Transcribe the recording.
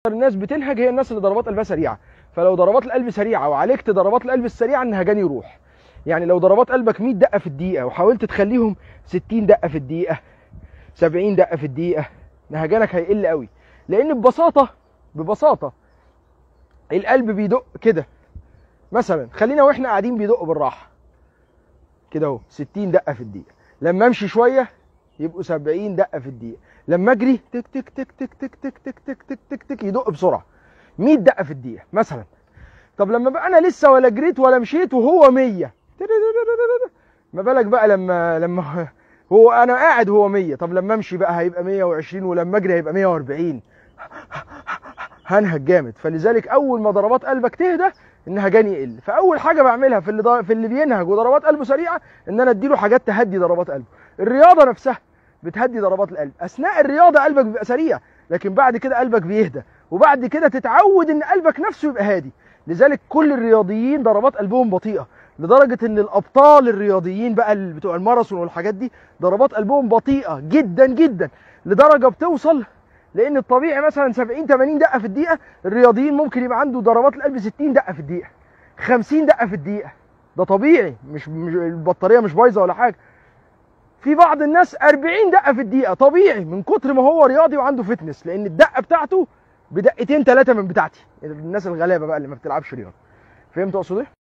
الناس بتنهج هي الناس اللي ضربات قلبها سريعه فلو ضربات القلب سريعه وعالجت ضربات القلب السريعه النهجان يروح يعني لو ضربات قلبك 100 دقه في الدقيقه وحاولت تخليهم 60 دقه في الدقيقه 70 دقه في الدقيقه نهجانك هيقل قوي لان ببساطه ببساطه القلب بيدق كده مثلا خلينا واحنا قاعدين بيدق بالراحه كده اهو 60 دقه في الدقيقه لما امشي شويه يبقوا 70 دقه في الدقيقه لما اجري تك تك تك تك تك تك تك تك تك تك تك يدق بسرعه 100 دقه في الدقيقه مثلا طب لما بقى انا لسه ولا جريت ولا مشيت وهو 100 ما بالك بقى لما لما هو انا قاعد هو 100 طب لما امشي بقى هيبقى 120 ولما اجري هيبقى 140 هنهج جامد فلذلك اول ما ضربات قلبك تهدى النهجان يقل فاول حاجه بعملها في اللي ضا- في اللي بينهج وضربات قلبه سريعه ان انا اديله حاجات تهدي ضربات قلبه الرياضه نفسها بتهدي ضربات القلب اثناء الرياضه قلبك بيبقى سريع لكن بعد كده قلبك بيهدى وبعد كده تتعود ان قلبك نفسه يبقى هادي لذلك كل الرياضيين ضربات قلبهم بطيئه لدرجه ان الابطال الرياضيين بقى اللي بتوع الماراثون والحاجات دي ضربات قلبهم بطيئه جدا جدا لدرجه بتوصل لان الطبيعي مثلا 70 80 دقه في الدقيقه الرياضيين ممكن يبقى عنده ضربات القلب 60 دقه في الدقيقه 50 دقه في الدقيقه ده طبيعي مش, مش البطاريه مش بايظه ولا حاجه في بعض الناس 40 دقه في الدقيقه طبيعي من كتر ما هو رياضي وعنده فتنس لان الدقه بتاعته بدقتين ثلاثه من بتاعتي الناس الغلابه بقى اللي ما بتلعبش رياضه فهمت اقصد ايه